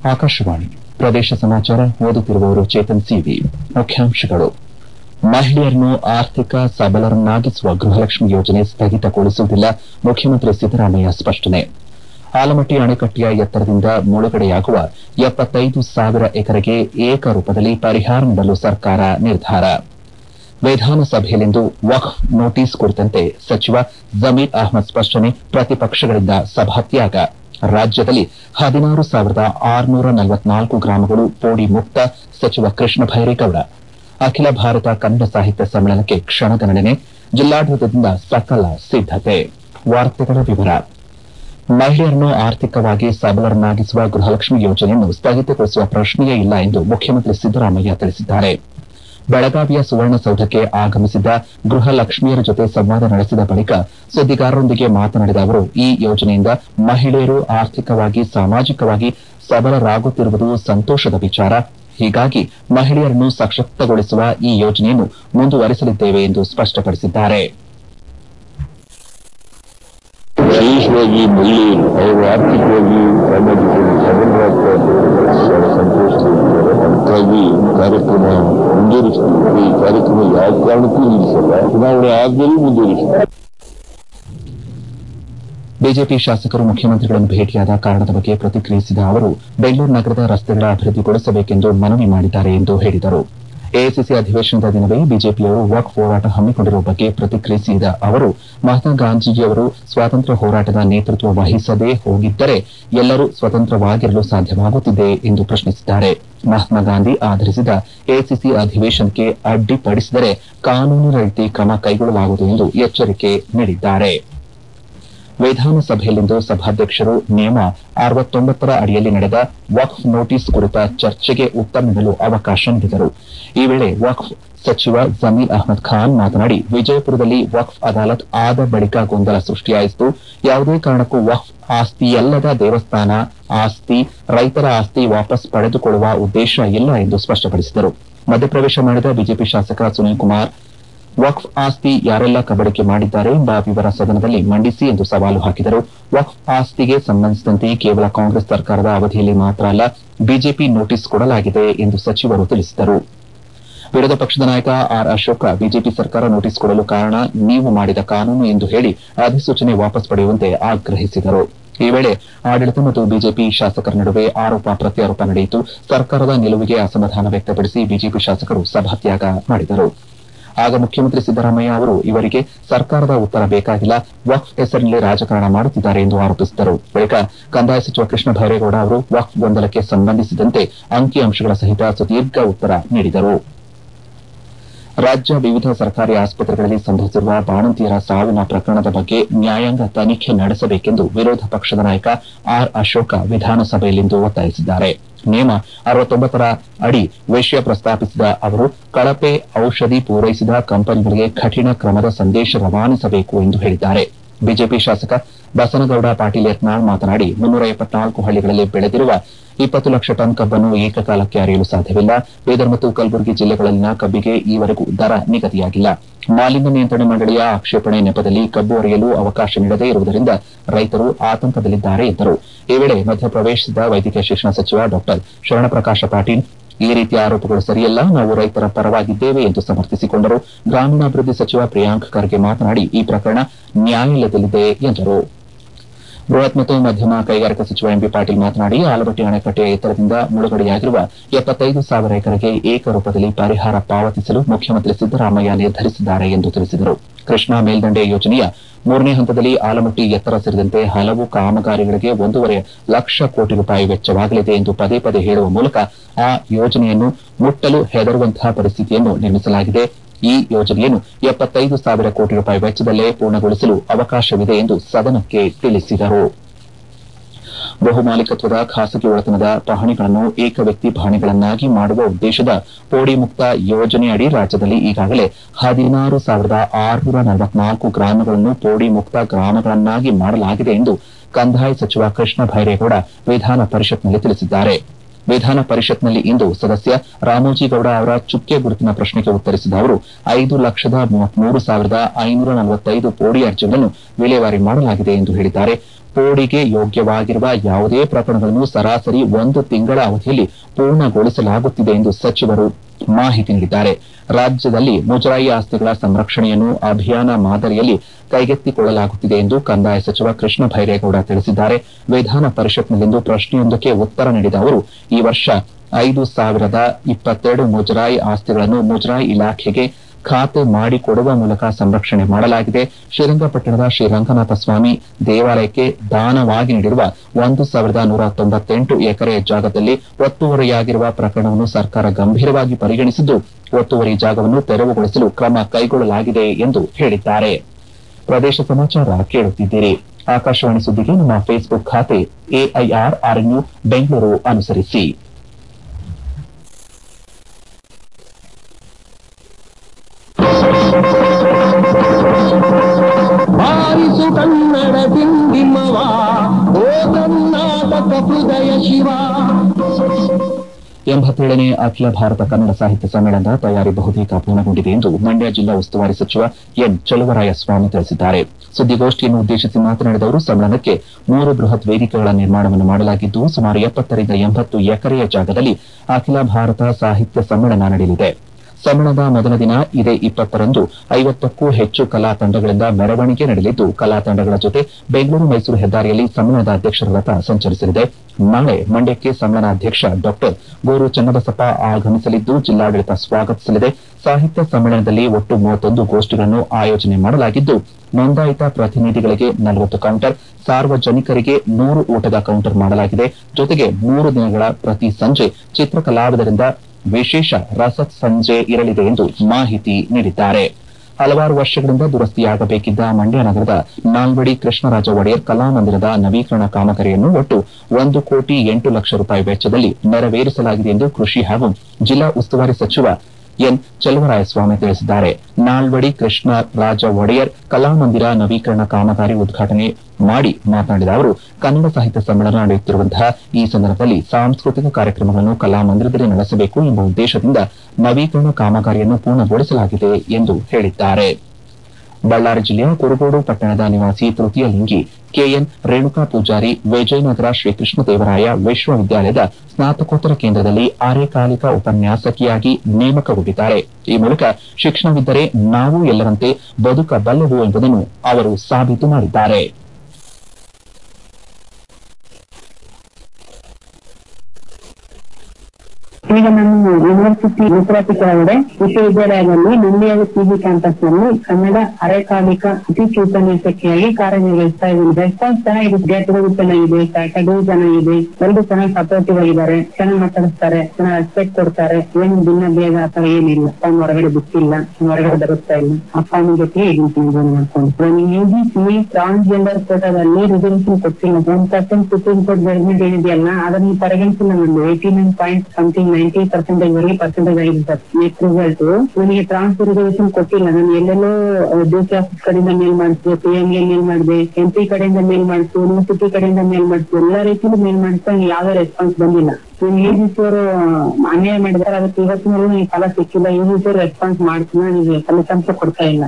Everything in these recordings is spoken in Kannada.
ಆಕಾಶವಾಣಿ ಪ್ರದೇಶ ಸಮಾಚಾರ ಓದುತ್ತಿರುವವರು ಚೇತನ್ ಸಿವಿ ಮುಖ್ಯಾಂಶಗಳು ಮಹಿಳೆಯರನ್ನು ಆರ್ಥಿಕ ಸಬಲರನ್ನಾಗಿಸುವ ಗೃಹಲಕ್ಷ್ಮಿ ಯೋಜನೆ ಸ್ಥಗಿತಗೊಳಿಸುವುದಿಲ್ಲ ಮುಖ್ಯಮಂತ್ರಿ ಸಿದ್ದರಾಮಯ್ಯ ಸ್ಪಷ್ಟನೆ ಆಲಮಟ್ಟಿ ಅಣೆಕಟ್ಟೆಯ ಎತ್ತರದಿಂದ ಮುಳುಗಡೆಯಾಗುವ ಎಪ್ಪತ್ತೈದು ಸಾವಿರ ಎಕರೆಗೆ ಏಕರೂಪದಲ್ಲಿ ಪರಿಹಾರ ನೀಡಲು ಸರ್ಕಾರ ನಿರ್ಧಾರ ವಿಧಾನಸಭೆಯಲ್ಲಿಂದು ವಕ್ಫ್ ನೋಟಿಸ್ ಕುರಿತಂತೆ ಸಚಿವ ಜಮೀರ್ ಅಹ್ಮದ್ ಸ್ಪಷ್ಟನೆ ಪ್ರತಿಪಕ್ಷಗಳಿಂದ ಸಭಾತ್ಯಾಗ ರಾಜ್ಯದಲ್ಲಿ ಹದಿನಾರು ಸಾವಿರದ ಆರುನೂರ ನಲವತ್ನಾಲ್ಕು ಗ್ರಾಮಗಳು ಪೋಡಿ ಮುಕ್ತ ಸಚಿವ ಕೃಷ್ಣ ಭೈರೇಗೌಡ ಅಖಿಲ ಭಾರತ ಕನ್ನಡ ಸಾಹಿತ್ಯ ಸಮ್ಮೇಳನಕ್ಕೆ ಕ್ಷಣಗಣನೆ ಜಿಲ್ಲಾಡಳಿತದಿಂದ ಸಕಲ ಸಿದ್ದತೆ ವಾರ್ತೆಗಳ ವಿವರ ಮಹಿಳೆಯರನ್ನು ಆರ್ಥಿಕವಾಗಿ ಸಬಲರನ್ನಾಗಿಸುವ ಗೃಹಲಕ್ಷ್ಮಿ ಯೋಜನೆಯನ್ನು ಸ್ಥಗಿತಗೊಳಿಸುವ ಪ್ರಶ್ನೆಯೇ ಇಲ್ಲ ಎಂದು ಮುಖ್ಯಮಂತ್ರಿ ಸಿದ್ದರಾಮಯ್ಯ ತಿಳಿಸಿದ್ದಾರೆ ಬೆಳಗಾವಿಯ ಸುವರ್ಣಸೌಧಕ್ಕೆ ಆಗಮಿಸಿದ್ದ ಗೃಹಲಕ್ಷ್ಮಿಯರ ಜೊತೆ ಸಂವಾದ ನಡೆಸಿದ ಬಳಿಕ ಸುದ್ದಿಗಾರರೊಂದಿಗೆ ಮಾತನಾಡಿದ ಅವರು ಈ ಯೋಜನೆಯಿಂದ ಮಹಿಳೆಯರು ಆರ್ಥಿಕವಾಗಿ ಸಾಮಾಜಿಕವಾಗಿ ಸಬಲರಾಗುತ್ತಿರುವುದು ಸಂತೋಷದ ವಿಚಾರ ಹೀಗಾಗಿ ಮಹಿಳೆಯರನ್ನು ಸಶಕ್ತಗೊಳಿಸುವ ಈ ಯೋಜನೆಯನ್ನು ಮುಂದುವರಿಸಲಿದ್ದೇವೆ ಎಂದು ಸ್ಪಷ್ಟಪಡಿಸಿದ್ದಾರೆ ವಿಶೇಷವಾಗಿ ಮಹಿಳೆಯರು ಅವರು ಆರ್ಥಿಕವಾಗಿ ಸಾಮಾಜಿಕವಾಗಿ ಸಬಲರಾಗ್ತಾ ಬಹಳ ಸಂತೋಷದಲ್ಲಿದ್ದಾರೆ ಅದಕ್ಕಾಗಿ ಕಾರ್ಯಕ್ರಮ ಮುಂದುವರಿಸ್ತೀವಿ ಈ ಕಾರ್ಯಕ್ರಮ ಯಾವ ಕಾರಣಕ್ಕೂ ನಿಲ್ಲಿಸಲ್ಲ ಚುನಾವಣೆ ಆದ್ಮೇಲೆ ಮುಂದುವರಿಸ್ತೀವಿ ಬಿಜೆಪಿ ಶಾಸಕರು ಮುಖ್ಯಮಂತ್ರಿಗಳನ್ನು ಭೇಟಿಯಾದ ಕಾರಣದ ಬಗ್ಗೆ ಪ್ರತಿಕ್ರಿಯಿಸಿದ ಅವರು ಬೆಂಗಳೂರು ನಗರದ ರಸ್ತೆಗಳ ಅಭಿವೃದ್ಧಿಗೊಳಿಸಬೇಕೆಂದು ಮನವಿ ಮಾಡಿದ್ದಾರೆ ಎಂದು ಹೇಳಿದರು ಎಐಸಿಸಿ ಅಧಿವೇಶನದ ದಿನವೇ ಬಿಜೆಪಿಯವರು ವಕ್ಫ್ ಹೋರಾಟ ಹಮ್ಮಿಕೊಂಡಿರುವ ಬಗ್ಗೆ ಪ್ರತಿಕ್ರಿಯಿಸಿದ ಅವರು ಮಹಾತ್ಮ ಗಾಂಧೀಜಿಯವರು ಸ್ವಾತಂತ್ರ್ಯ ಹೋರಾಟದ ನೇತೃತ್ವ ವಹಿಸದೇ ಹೋಗಿದ್ದರೆ ಎಲ್ಲರೂ ಸ್ವತಂತ್ರವಾಗಿರಲು ಸಾಧ್ಯವಾಗುತ್ತಿದೆ ಎಂದು ಪ್ರಶ್ನಿಸಿದ್ದಾರೆ ಮಹಾತ್ಮ ಗಾಂಧಿ ಆಧರಿಸಿದ ಎಐಸಿಸಿ ಅಧಿವೇಶನಕ್ಕೆ ಅಡ್ಡಿಪಡಿಸಿದರೆ ಕಾನೂನಿನ ರೀತಿ ಕ್ರಮ ಕೈಗೊಳ್ಳಲಾಗುವುದು ಎಂದು ಎಚ್ಚರಿಕೆ ನೀಡಿದ್ದಾರೆ ವಿಧಾನಸಭೆಯಲ್ಲಿಂದು ಸಭಾಧ್ಯಕ್ಷರು ನಿಯಮ ಅರವತ್ತೊಂಬತ್ತರ ಅಡಿಯಲ್ಲಿ ನಡೆದ ವಕ್ಫ್ ನೋಟಿಸ್ ಕುರಿತ ಚರ್ಚೆಗೆ ಉತ್ತರ ನೀಡಲು ಅವಕಾಶ ನೀಡಿದರು ಈ ವೇಳೆ ವಕ್ಫ್ ಸಚಿವ ಜಮೀರ್ ಅಹ್ಮದ್ ಖಾನ್ ಮಾತನಾಡಿ ವಿಜಯಪುರದಲ್ಲಿ ವಕ್ಫ್ ಅದಾಲತ್ ಆದ ಬಳಿಕ ಗೊಂದಲ ಸೃಷ್ಟಿಯಾಯಿತು ಯಾವುದೇ ಕಾರಣಕ್ಕೂ ವಕ್ಫ್ ಆಸ್ತಿಯಲ್ಲದ ದೇವಸ್ಥಾನ ಆಸ್ತಿ ರೈತರ ಆಸ್ತಿ ವಾಪಸ್ ಪಡೆದುಕೊಳ್ಳುವ ಉದ್ದೇಶ ಇಲ್ಲ ಎಂದು ಸ್ಪಷ್ಟಪಡಿಸಿದರು ಮಧ್ಯಪ್ರವೇಶ ಮಾಡಿದ ಬಿಜೆಪಿ ಶಾಸಕ ಸುನೀಲ್ ಕುಮಾರ್ ವಕ್ಫ್ ಆಸ್ತಿ ಯಾರೆಲ್ಲ ಕಬಳಿಕೆ ಮಾಡಿದ್ದಾರೆ ಎಂಬ ವಿವರ ಸದನದಲ್ಲಿ ಮಂಡಿಸಿ ಎಂದು ಸವಾಲು ಹಾಕಿದರು ವಕ್ಫ್ ಆಸ್ತಿಗೆ ಸಂಬಂಧಿಸಿದಂತೆ ಕೇವಲ ಕಾಂಗ್ರೆಸ್ ಸರ್ಕಾರದ ಅವಧಿಯಲ್ಲಿ ಮಾತ್ರ ಅಲ್ಲ ಬಿಜೆಪಿ ನೋಟಿಸ್ ಕೊಡಲಾಗಿದೆ ಎಂದು ಸಚಿವರು ತಿಳಿಸಿದರು ವಿರೋಧ ಪಕ್ಷದ ನಾಯಕ ಆರ್ ಅಶೋಕ ಬಿಜೆಪಿ ಸರ್ಕಾರ ನೋಟಿಸ್ ಕೊಡಲು ಕಾರಣ ನೀವು ಮಾಡಿದ ಕಾನೂನು ಎಂದು ಹೇಳಿ ಅಧಿಸೂಚನೆ ವಾಪಸ್ ಪಡೆಯುವಂತೆ ಆಗ್ರಹಿಸಿದರು ಈ ವೇಳೆ ಆಡಳಿತ ಮತ್ತು ಬಿಜೆಪಿ ಶಾಸಕರ ನಡುವೆ ಆರೋಪ ಪ್ರತ್ಯಾರೋಪ ನಡೆಯಿತು ಸರ್ಕಾರದ ನಿಲುವಿಗೆ ಅಸಮಾಧಾನ ವ್ಯಕ್ತಪಡಿಸಿ ಬಿಜೆಪಿ ಶಾಸಕರು ಸಭಾತ್ಯಾಗ ಮಾಡಿದರು ಆಗ ಮುಖ್ಯಮಂತ್ರಿ ಸಿದ್ದರಾಮಯ್ಯ ಅವರು ಇವರಿಗೆ ಸರ್ಕಾರದ ಉತ್ತರ ಬೇಕಾಗಿಲ್ಲ ವಕ್ಫ್ ಹೆಸರಿನಲ್ಲಿ ರಾಜಕಾರಣ ಮಾಡುತ್ತಿದ್ದಾರೆ ಎಂದು ಆರೋಪಿಸಿದರು ಬಳಿಕ ಕಂದಾಯ ಸಚಿವ ಕೃಷ್ಣ ಭೈರೇಗೌಡ ಅವರು ವಕ್ಫ್ ಗೊಂದಲಕ್ಕೆ ಸಂಬಂಧಿಸಿದಂತೆ ಅಂಕಿಅಂಶಗಳ ಸಹಿತ ಸುದೀರ್ಘ ಉತ್ತರ ನೀಡಿದರು ರಾಜ್ಯ ವಿವಿಧ ಸರ್ಕಾರಿ ಆಸ್ಪತ್ರೆಗಳಲ್ಲಿ ಸಂಭವಿಸಿರುವ ಬಾಣಂತಿಯರ ಸಾವಿನ ಪ್ರಕರಣದ ಬಗ್ಗೆ ನ್ಯಾಯಾಂಗ ತನಿಖೆ ನಡೆಸಬೇಕೆಂದು ವಿರೋಧ ಪಕ್ಷದ ನಾಯಕ ಆರ್ ಅಶೋಕ ವಿಧಾನಸಭೆಯಲ್ಲಿಂದು ಒತ್ತಾಯಿಸಿದ್ದಾರೆ ನಿಯಮ ಅರವತ್ತೊಂಬತ್ತರ ಅಡಿ ವಿಷಯ ಪ್ರಸ್ತಾಪಿಸಿದ ಅವರು ಕಳಪೆ ಔಷಧಿ ಪೂರೈಸಿದ ಕಂಪನಿಗಳಿಗೆ ಕಠಿಣ ಕ್ರಮದ ಸಂದೇಶ ರವಾನಿಸಬೇಕು ಎಂದು ಹೇಳಿದ್ದಾರೆ ಬಿಜೆಪಿ ಶಾಸಕ ಬಸನಗೌಡ ಪಾಟೀಲ್ ಯತ್ನಾಳ್ ಮಾತನಾಡಿ ಮುನ್ನೂರ ಎಪ್ಪತ್ನಾಲ್ಕು ಹಳ್ಳಿಗಳಲ್ಲಿ ಬೆಳೆದಿರುವ ಇಪ್ಪತ್ತು ಲಕ್ಷ ಟನ್ ಕಬ್ಬನ್ನು ಏಕಕಾಲಕ್ಕೆ ಅರಿಯಲು ಸಾಧ್ಯವಿಲ್ಲ ಬೀದರ್ ಮತ್ತು ಕಲಬುರಗಿ ಜಿಲ್ಲೆಗಳಲ್ಲಿನ ಕಬ್ಬಿಗೆ ಈವರೆಗೂ ದರ ನಿಗದಿಯಾಗಿಲ್ಲ ಮಾಲಿನ್ಯ ನಿಯಂತ್ರಣ ಮಂಡಳಿಯ ಆಕ್ಷೇಪಣೆ ನೆಪದಲ್ಲಿ ಕಬ್ಬು ಅರಿಯಲು ಅವಕಾಶ ನೀಡದೇ ಇರುವುದರಿಂದ ರೈತರು ಆತಂಕದಲ್ಲಿದ್ದಾರೆ ಎಂದರು ಈ ವೇಳೆ ಮಧ್ಯಪ್ರವೇಶಿಸಿದ ವೈದ್ಯಕೀಯ ಶಿಕ್ಷಣ ಸಚಿವ ಡಾ ಶರಣಪ್ರಕಾಶ ಪಾಟೀಲ್ ಈ ರೀತಿಯ ಆರೋಪಗಳು ಸರಿಯಲ್ಲ ನಾವು ರೈತರ ಪರವಾಗಿದ್ದೇವೆ ಎಂದು ಸಮರ್ಥಿಸಿಕೊಂಡರು ಗ್ರಾಮೀಣಾಭಿವೃದ್ಧಿ ಸಚಿವ ಪ್ರಿಯಾಂಕ್ ಖರ್ಗೆ ಮಾತನಾಡಿ ಈ ಪ್ರಕರಣ ನ್ಯಾಯಾಲಯದಲ್ಲಿದೆ ಎಂದರು ಬೃಹತ್ ಮತ್ತು ಮಧ್ಯಮ ಕೈಗಾರಿಕಾ ಸಚಿವ ಎಂಬಿ ಪಾಟೀಲ್ ಮಾತನಾಡಿ ಆಲಮಟ್ಟಿ ಅಣೆಕಟ್ಟೆಯ ಎತ್ತರದಿಂದ ಮುಳುಗಡೆಯಾಗಿರುವ ಎಪ್ಪತ್ತೈದು ಸಾವಿರ ಎಕರೆಗೆ ಏಕರೂಪದಲ್ಲಿ ಪರಿಹಾರ ಪಾವತಿಸಲು ಮುಖ್ಯಮಂತ್ರಿ ಸಿದ್ದರಾಮಯ್ಯ ನಿರ್ಧರಿಸಿದ್ದಾರೆ ಎಂದು ತಿಳಿಸಿದರು ಕೃಷ್ಣಾ ಮೇಲ್ದಂಡೆ ಯೋಜನೆಯ ಮೂರನೇ ಹಂತದಲ್ಲಿ ಆಲಮಟ್ಟಿ ಎತ್ತರ ಸೇರಿದಂತೆ ಹಲವು ಕಾಮಗಾರಿಗಳಿಗೆ ಒಂದೂವರೆ ಲಕ್ಷ ಕೋಟಿ ರೂಪಾಯಿ ವೆಚ್ಚವಾಗಲಿದೆ ಎಂದು ಪದೇ ಪದೇ ಹೇಳುವ ಮೂಲಕ ಆ ಯೋಜನೆಯನ್ನು ಮುಟ್ಟಲು ಹೆದರುವಂತಹ ಪರಿಸ್ಥಿತಿಯನ್ನು ನಿರ್ಮಿಸಲಾಗಿದೆ ಈ ಯೋಜನೆಯನ್ನು ಎಪ್ಪತ್ತೈದು ಸಾವಿರ ಕೋಟಿ ರೂಪಾಯಿ ವೆಚ್ಚದಲ್ಲೇ ಪೂರ್ಣಗೊಳಿಸಲು ಅವಕಾಶವಿದೆ ಎಂದು ಸದನಕ್ಕೆ ತಿಳಿಸಿದರು ಬಹುಮಾಲೀಕತ್ವದ ಖಾಸಗಿ ಒಡೆತನದ ಪಹಣಿಗಳನ್ನು ಏಕವ್ಯಕ್ತಿ ಪಹಣಿಗಳನ್ನಾಗಿ ಮಾಡುವ ಉದ್ದೇಶದ ಪೋಡಿ ಮುಕ್ತ ಯೋಜನೆಯಡಿ ರಾಜ್ಯದಲ್ಲಿ ಈಗಾಗಲೇ ಹದಿನಾರು ಸಾವಿರದ ಆರುನೂರ ನಲವತ್ನಾಲ್ಕು ಗ್ರಾಮಗಳನ್ನು ಪೋಡಿ ಮುಕ್ತ ಗ್ರಾಮಗಳನ್ನಾಗಿ ಮಾಡಲಾಗಿದೆ ಎಂದು ಕಂದಾಯ ಸಚಿವ ಕೃಷ್ಣ ಭೈರೇಗೌಡ ವಿಧಾನ ಪರಿಷತ್ನಲ್ಲಿ ತಿಳಿಸಿದ್ದಾರೆ ವಿಧಾನ ಪರಿಷತ್ನಲ್ಲಿ ಇಂದು ಸದಸ್ಯ ರಾಮೋಜಿಗೌಡ ಅವರ ಚುಕ್ಕೆ ಗುರುತಿನ ಪ್ರಶ್ನೆಗೆ ಉತ್ತರಿಸಿದ ಅವರು ಐದು ಲಕ್ಷದ ಮೂವತ್ಮೂರು ಸಾವಿರದ ಐನೂರ ನಲವತ್ತೈದು ಪೋಡಿ ಅರ್ಜಿಗಳನ್ನು ವಿಲೇವಾರಿ ಮಾಡಲಾಗಿದೆ ಎಂದು ಹೇಳಿದ್ದಾರೆ ಪೋಡಿಗೆ ಯೋಗ್ಯವಾಗಿರುವ ಯಾವುದೇ ಪ್ರಕರಣಗಳನ್ನು ಸರಾಸರಿ ಒಂದು ತಿಂಗಳ ಅವಧಿಯಲ್ಲಿ ಪೂರ್ಣಗೊಳಿಸಲಾಗುತ್ತಿದೆ ಎಂದು ಸಚಿವರು ಮಾಹಿತಿ ನೀಡಿದ್ದಾರೆ ರಾಜ್ಯದಲ್ಲಿ ಮುಜರಾಯಿ ಆಸ್ತಿಗಳ ಸಂರಕ್ಷಣೆಯನ್ನು ಅಭಿಯಾನ ಮಾದರಿಯಲ್ಲಿ ಕೈಗೆತ್ತಿಕೊಳ್ಳಲಾಗುತ್ತಿದೆ ಎಂದು ಕಂದಾಯ ಸಚಿವ ಕೃಷ್ಣ ಭೈರೇಗೌಡ ತಿಳಿಸಿದ್ದಾರೆ ವಿಧಾನ ಪರಿಷತ್ನಲ್ಲಿಂದು ಪ್ರಶ್ನೆಯೊಂದಕ್ಕೆ ಉತ್ತರ ನೀಡಿದ ಅವರು ಈ ವರ್ಷ ಐದು ಸಾವಿರದ ಇಪ್ಪತ್ತೆರಡು ಮುಜರಾಯಿ ಆಸ್ತಿಗಳನ್ನು ಮುಜರಾಯಿ ಇಲಾಖೆಗೆ ಖಾತೆ ಮಾಡಿಕೊಡುವ ಮೂಲಕ ಸಂರಕ್ಷಣೆ ಮಾಡಲಾಗಿದೆ ಶ್ರೀರಂಗಪಟ್ಟಣದ ಶ್ರೀರಂಗನಾಥ ಸ್ವಾಮಿ ದೇವಾಲಯಕ್ಕೆ ದಾನವಾಗಿ ನೀಡಿರುವ ಒಂದು ಸಾವಿರದ ನೂರ ತೊಂಬತ್ತೆಂಟು ಎಕರೆ ಜಾಗದಲ್ಲಿ ಒತ್ತುವರಿಯಾಗಿರುವ ಪ್ರಕರಣವನ್ನು ಸರ್ಕಾರ ಗಂಭೀರವಾಗಿ ಪರಿಗಣಿಸಿದ್ದು ಒತ್ತುವರಿ ಜಾಗವನ್ನು ತೆರವುಗೊಳಿಸಲು ಕ್ರಮ ಕೈಗೊಳ್ಳಲಾಗಿದೆ ಎಂದು ಹೇಳಿದ್ದಾರೆ ಪ್ರದೇಶ ಸಮಾಚಾರ ಕೇಳುತ್ತಿದ್ದೀರಿ ಆಕಾಶವಾಣಿ ಸುದ್ದಿಗೆ ನಮ್ಮ ಫೇಸ್ಬುಕ್ ಖಾತೆ ಎಐಆರ್ ಆರ್ಎನ್ಯು ಬೆಂಗಳೂರು ಅನುಸರಿಸಿ ಬಾರಿಸು ಕನ್ನಡ ಡಿಂಡಿಮವ ಓ ಕರ್ನಾಟಕ ಹೃದಯ ಶಿವ ಎಂಬತ್ತೇಳನೇ ಅಖಿಲ ಭಾರತ ಕನ್ನಡ ಸಾಹಿತ್ಯ ಸಮ್ಮೇಳನದ ತಯಾರಿ ಬಹುತೇಕ ಪೂರ್ಣಗೊಂಡಿದೆ ಎಂದು ಮಂಡ್ಯ ಜಿಲ್ಲಾ ಉಸ್ತುವಾರಿ ಸಚಿವ ಎನ್ ಚಲುವರಾಯಸ್ವಾಮಿ ತಿಳಿಸಿದ್ದಾರೆ ಸುದ್ದಿಗೋಷ್ಠಿಯನ್ನು ಉದ್ದೇಶಿಸಿ ಮಾತನಾಡಿದ ಅವರು ಸಮ್ಮೇಳನಕ್ಕೆ ಮೂರು ಬೃಹತ್ ವೇದಿಕೆಗಳ ನಿರ್ಮಾಣವನ್ನು ಮಾಡಲಾಗಿದ್ದು ಸುಮಾರು ಎಪ್ಪತ್ತರಿಂದ ಎಂಬತ್ತು ಎಕರೆಯ ಜಾಗದಲ್ಲಿ ಅಖಿಲ ಭಾರತ ಸಾಹಿತ್ಯ ಸಮ್ಮೇಳನ ನಡೆಯಲಿದೆ ಸಮ್ಮೇಳನದ ಮೊದಲ ದಿನ ಇದೇ ಇಪ್ಪತ್ತರಂದು ಐವತ್ತಕ್ಕೂ ಹೆಚ್ಚು ಕಲಾ ತಂಡಗಳಿಂದ ಮೆರವಣಿಗೆ ನಡೆಯಲಿದ್ದು ಕಲಾ ತಂಡಗಳ ಜೊತೆ ಬೆಂಗಳೂರು ಮೈಸೂರು ಹೆದ್ದಾರಿಯಲ್ಲಿ ಸಮ್ಮೇಳನದ ಅಧ್ಯಕ್ಷರ ರಥ ಸಂಚರಿಸಲಿದೆ ನಾಳೆ ಮಂಡ್ಯಕ್ಕೆ ಸಮ್ಮೇಳನ ಅಧ್ಯಕ್ಷ ಡಾಕ್ಟರ್ ಗೋರು ಚನ್ನಬಸಪ್ಪ ಆಗಮಿಸಲಿದ್ದು ಜಿಲ್ಲಾಡಳಿತ ಸ್ವಾಗತಿಸಲಿದೆ ಸಾಹಿತ್ಯ ಸಮ್ಮೇಳನದಲ್ಲಿ ಒಟ್ಟು ಮೂವತ್ತೊಂದು ಗೋಷ್ಠಿಗಳನ್ನು ಆಯೋಜನೆ ಮಾಡಲಾಗಿದ್ದು ನೋಂದಾಯಿತ ಪ್ರತಿನಿಧಿಗಳಿಗೆ ನಲವತ್ತು ಕೌಂಟರ್ ಸಾರ್ವಜನಿಕರಿಗೆ ನೂರು ಊಟದ ಕೌಂಟರ್ ಮಾಡಲಾಗಿದೆ ಜೊತೆಗೆ ಮೂರು ದಿನಗಳ ಪ್ರತಿ ಸಂಜೆ ಚಿತ್ರಕಲಾವಿದರಿಂದ ವಿಶೇಷ ರಸತ್ ಸಂಜೆ ಇರಲಿದೆ ಎಂದು ಮಾಹಿತಿ ನೀಡಿದ್ದಾರೆ ಹಲವಾರು ವರ್ಷಗಳಿಂದ ದುರಸ್ತಿಯಾಗಬೇಕಿದ್ದ ಮಂಡ್ಯ ನಗರದ ನಾಲ್ವಡಿ ಕೃಷ್ಣರಾಜ ಒಡೆಯರ್ ಕಲಾಮಂದಿರದ ನವೀಕರಣ ಕಾಮಗಾರಿಯನ್ನು ಒಟ್ಟು ಒಂದು ಕೋಟಿ ಎಂಟು ಲಕ್ಷ ರೂಪಾಯಿ ವೆಚ್ಚದಲ್ಲಿ ನೆರವೇರಿಸಲಾಗಿದೆ ಎಂದು ಕೃಷಿ ಹಾಗೂ ಜಿಲ್ಲಾ ಉಸ್ತುವಾರಿ ಸಚಿವ ಎನ್ ಚಲುವರಾಯಸ್ವಾಮಿ ತಿಳಿಸಿದ್ದಾರೆ ನಾಲ್ವಡಿ ಕೃಷ್ಣರಾಜ ಒಡೆಯರ್ ಕಲಾಮಂದಿರ ನವೀಕರಣ ಕಾಮಗಾರಿ ಉದ್ಘಾಟನೆ ಮಾಡಿ ಮಾತನಾಡಿದ ಅವರು ಕನ್ನಡ ಸಾಹಿತ್ಯ ಸಮ್ಮೇಳನ ನಡೆಯುತ್ತಿರುವಂತಹ ಈ ಸಂದರ್ಭದಲ್ಲಿ ಸಾಂಸ್ಕೃತಿಕ ಕಾರ್ಯಕ್ರಮಗಳನ್ನು ಕಲಾಮಂದಿರದಲ್ಲಿ ನಡೆಸಬೇಕು ಎಂಬ ಉದ್ದೇಶದಿಂದ ನವೀಕರಣ ಕಾಮಗಾರಿಯನ್ನು ಪೂರ್ಣಗೊಳಿಸಲಾಗಿದೆ ಎಂದು ಹೇಳಿದ್ದಾರೆ ಬಳ್ಳಾರಿ ಜಿಲ್ಲೆಯ ಕುರುಗೋಡು ಪಟ್ಟಣದ ನಿವಾಸಿ ತೃತೀಯ ಲಿಂಗಿ ಕೆಎನ್ ರೇಣುಕಾ ಪೂಜಾರಿ ವಿಜಯನಗರ ಶ್ರೀಕೃಷ್ಣದೇವರಾಯ ವಿಶ್ವವಿದ್ಯಾಲಯದ ಸ್ನಾತಕೋತ್ತರ ಕೇಂದ್ರದಲ್ಲಿ ಅರೆಕಾಲಿಕ ಉಪನ್ಯಾಸಕಿಯಾಗಿ ನೇಮಕಗೊಂಡಿದ್ದಾರೆ ಈ ಮೂಲಕ ಶಿಕ್ಷಣವಿದ್ದರೆ ನಾವು ಎಲ್ಲರಂತೆ ಬದುಕಬಲ್ಲೆವು ಎಂಬುದನ್ನು ಅವರು ಸಾಬೀತು ಮಾಡಿದ್ದಾರೆ ಈಗ ನಾನು ಯೂನಿವರ್ಸಿಟಿ ಗುಜರಾತಿ ಕೆಳಗಡೆ ವಿಶ್ವವಿದ್ಯಾಲಯದಲ್ಲಿ ನಂದಿಯಾದ ಪಿಜಿ ಕ್ಯಾಂಪಸ್ ನಲ್ಲಿ ಕನ್ನಡ ಅರೆಕಾಲಿಕ ಅತಿಥಿ ಉಪನ್ಯಾಸಕಿಯಾಗಿ ಕಾರ್ಯನಿರ್ವಹಿಸ್ತಾ ಇದ್ದೀನಿ ರೆಸ್ಪಾನ್ಸ್ ಚೆನ್ನಾಗಿದೆ ವಿದ್ಯಾರ್ಥಿಗಳು ಚೆನ್ನಾಗಿದೆ ಫ್ಯಾಕಲ್ಟಿ ಚೆನ್ನಾಗಿದೆ ಎಲ್ಲರೂ ಚೆನ್ನಾಗಿ ಸಪೋರ್ಟಿವ್ ಆಗಿದ್ದಾರೆ ಚೆನ್ನಾಗಿ ಮಾತಾಡಿಸ್ತಾರೆ ಚೆನ್ನಾಗಿ ರೆಸ್ಪೆಕ್ಟ್ ಕೊಡ್ತಾರೆ ಏನು ದಿನ ಬೇಗ ಅಥವಾ ಏನಿಲ್ಲ ಅವ್ನು ಹೊರಗಡೆ ಬಿಟ್ಟಿಲ್ಲ ಅವ್ನು ಹೊರಗಡೆ ಬರುತ್ತಾ ಇಲ್ಲ ಅಪ್ಪ ಅಮ್ಮನ ಜೊತೆ ಇದೀನಿ ಜೀವನ ಮಾಡ್ಕೊಂಡು ಯು ಜಿ ಸಿ ಟ್ರಾನ್ಸ್ಜೆಂಡರ್ ಕೋಟಾದಲ್ಲಿ ರಿಸರ್ವೇಶನ್ ಕೊಟ್ಟಿಲ್ಲ one percent supreme court judgement ಏನಿದೆಯಲ್ಲ ಅದನ್ನ ಪರಿಗಣಿಸಿಲ್ಲ ನಾನು eighty nine point something ninety percentage ವರೆಗೆ ಪರ್ಸೆಂಟೇಜ್ ಆಗಿದೆ ಸರ್ ನೆಕ್ಸ್ಟ್ ರಿಸಲ್ಟ್ ನನಗೆ ಟ್ರಾನ್ಸ್ ರಿಸರ್ವೇಶನ್ ಕೊಟ್ಟಿಲ್ಲ ನಾನು ಎಲ್ಲೆಲ್ಲೋ ಡಿಸಿ ಆಫೀಸ್ ಕಡೆಯಿಂದ ಮೇಲ್ ಮಾಡಿಸಿದೆ ಪಿ ಎಂ ಮೇಲ್ ಮಾಡಿದೆ ಎಂ ಪಿ ಕಡೆಯಿಂದ ಮೇಲ್ ಮಾಡಿಸು ಯೂನಿವರ್ಸಿಟಿ ಕಡೆಯಿಂದ ಮೇಲ್ ಮಾಡಿಸು ಎಲ್ಲಾ ರೀತಿಯಲ್ಲಿ ಮೇಲ್ ಮಾಡಿಸಿ ನನಗೆ ಯಾವ್ದೇ ರೆಸ್ಪಾನ್ಸ್ ಬಂದಿಲ್ಲ ಯುಜಿಸಿ ಅವರು ಅನ್ಯಾಯ ಮಾಡಿದ್ದಾರೆ ಅದಕ್ಕೆ ಇವತ್ತಿನವರೆಗೂ ನನಗೆ ಫಲ ಸಿಕ್ಕಿಲ್ಲ ಯುಜಿಸಿ ಅವರು ರೆಸ್ಪಾನ್ಸ್ ಮಾಡ್ತೀನಿ ನನಗೆ ಫಲಿತಾಂಶ ಕೊಡ್ತಾ ಇಲ್ಲ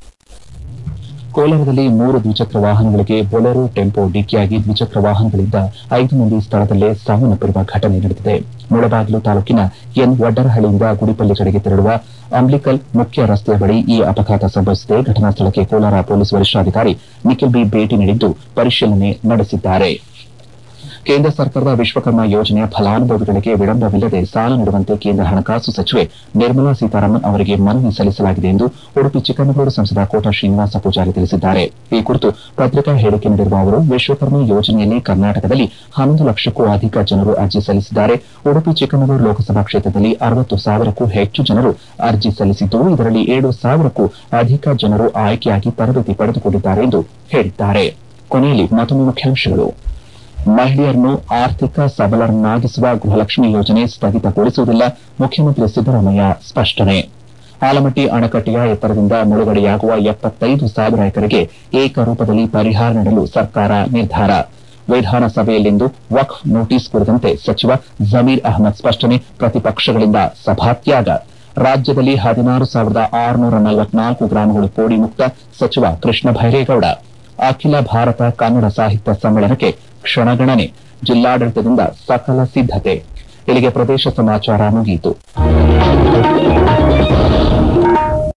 ಕೋಲಾರದಲ್ಲಿ ಮೂರು ದ್ವಿಚಕ್ರ ವಾಹನಗಳಿಗೆ ಬೊಲೆರೋ ಟೆಂಪೋ ಡಿಕ್ಕಿಯಾಗಿ ದ್ವಿಚಕ್ರ ವಾಹನಗಳಿಂದ ಐದು ಮಂದಿ ಸ್ಥಳದಲ್ಲೇ ಸಾವನ್ನಪ್ಪಿರುವ ಘಟನೆ ನಡೆದಿದೆ ಮುಳಬಾಗಿಲು ತಾಲೂಕಿನ ಎನ್ ವಡ್ಡರಹಳ್ಳಿಯಿಂದ ಗುಡಿಪಲ್ಲಿ ಕಡೆಗೆ ತೆರಳುವ ಅಂಬ್ಲಿಕಲ್ ಮುಖ್ಯ ರಸ್ತೆಯ ಬಳಿ ಈ ಅಪಘಾತ ಸಂಭವಿಸಿದೆ ಘಟನಾ ಸ್ಥಳಕ್ಕೆ ಕೋಲಾರ ಪೊಲೀಸ್ ವರಿಷ್ಠಾಧಿಕಾರಿ ನಿಖಿಲ್ ಬಿ ಭೇಟಿ ನೀಡಿದ್ದು ಪರಿಶೀಲನೆ ನಡೆಸಿದ್ದಾರೆ ಕೇಂದ್ರ ಸರ್ಕಾರದ ವಿಶ್ವಕರ್ಮ ಯೋಜನೆಯ ಫಲಾನುಭವಿಗಳಿಗೆ ವಿಳಂಬವಿಲ್ಲದೆ ಸಾಲ ನೀಡುವಂತೆ ಕೇಂದ್ರ ಹಣಕಾಸು ಸಚಿವೆ ನಿರ್ಮಲಾ ಸೀತಾರಾಮನ್ ಅವರಿಗೆ ಮನವಿ ಸಲ್ಲಿಸಲಾಗಿದೆ ಎಂದು ಉಡುಪಿ ಚಿಕ್ಕಮಗಳೂರು ಸಂಸದ ಕೋಟ ಶ್ರೀನಿವಾಸ ಪೂಜಾರಿ ತಿಳಿಸಿದ್ದಾರೆ ಈ ಕುರಿತು ಪತ್ರಿಕಾ ಹೇಳಿಕೆ ನೀಡಿರುವ ಅವರು ವಿಶ್ವಕರ್ಮ ಯೋಜನೆಯಲ್ಲಿ ಕರ್ನಾಟಕದಲ್ಲಿ ಹನ್ನೊಂದು ಲಕ್ಷಕ್ಕೂ ಅಧಿಕ ಜನರು ಅರ್ಜಿ ಸಲ್ಲಿಸಿದ್ದಾರೆ ಉಡುಪಿ ಚಿಕ್ಕಮಗಳೂರು ಲೋಕಸಭಾ ಕ್ಷೇತ್ರದಲ್ಲಿ ಅರವತ್ತು ಸಾವಿರಕ್ಕೂ ಹೆಚ್ಚು ಜನರು ಅರ್ಜಿ ಸಲ್ಲಿಸಿದ್ದು ಇದರಲ್ಲಿ ಏಳು ಸಾವಿರಕ್ಕೂ ಅಧಿಕ ಜನರು ಆಯ್ಕೆಯಾಗಿ ತರಬೇತಿ ಪಡೆದುಕೊಂಡಿದ್ದಾರೆ ಎಂದು ಹೇಳಿದ್ದಾರೆ ಕೊನೆಯಲ್ಲಿ ಮತ್ತೊಮ್ಮೆ ಮುಖ್ಯಾಂಶಗಳು ಮಹಿಳೆಯರನ್ನು ಆರ್ಥಿಕ ಸಬಲರನ್ನಾಗಿಸುವ ಗೃಹಲಕ್ಷ್ಮಿ ಯೋಜನೆ ಸ್ಥಗಿತಗೊಳಿಸುವುದಿಲ್ಲ ಮುಖ್ಯಮಂತ್ರಿ ಸಿದ್ದರಾಮಯ್ಯ ಸ್ಪಷ್ಟನೆ ಆಲಮಟ್ಟಿ ಅಣೆಕಟ್ಟೆಯ ಎತ್ತರದಿಂದ ಮುಳುಗಡೆಯಾಗುವ ಎಪ್ಪತ್ತೈದು ಸಾವಿರ ಎಕರೆಗೆ ಏಕರೂಪದಲ್ಲಿ ಪರಿಹಾರ ನೀಡಲು ಸರ್ಕಾರ ನಿರ್ಧಾರ ವಿಧಾನಸಭೆಯಲ್ಲಿಂದು ವಕ್ಫ್ ನೋಟಿಸ್ ಕುರಿತಂತೆ ಸಚಿವ ಜಮೀರ್ ಅಹಮದ್ ಸ್ಪಷ್ಟನೆ ಪ್ರತಿಪಕ್ಷಗಳಿಂದ ಸಭಾತ್ಯಾಗ ರಾಜ್ಯದಲ್ಲಿ ಹದಿನಾರು ಸಾವಿರದ ಆರುನೂರ ನಲವತ್ನಾಲ್ಕು ಗ್ರಾಮಗಳು ಪೋಡಿ ಮುಕ್ತ ಸಚಿವ ಕೃಷ್ಣ ಭೈರೇಗೌಡ ಅಖಿಲ ಭಾರತ ಕನ್ನಡ ಸಾಹಿತ್ಯ ಸಮ್ಮೇಳನಕ್ಕೆ ಕ್ಷಣಗಣನೆ ಜಿಲ್ಲಾಡಳಿತದಿಂದ ಸಕಲ ಸಿದ್ದತೆ ಇಲ್ಲಿಗೆ ಪ್ರದೇಶ ಸಮಾಚಾರ ಮುಗಿಯಿತು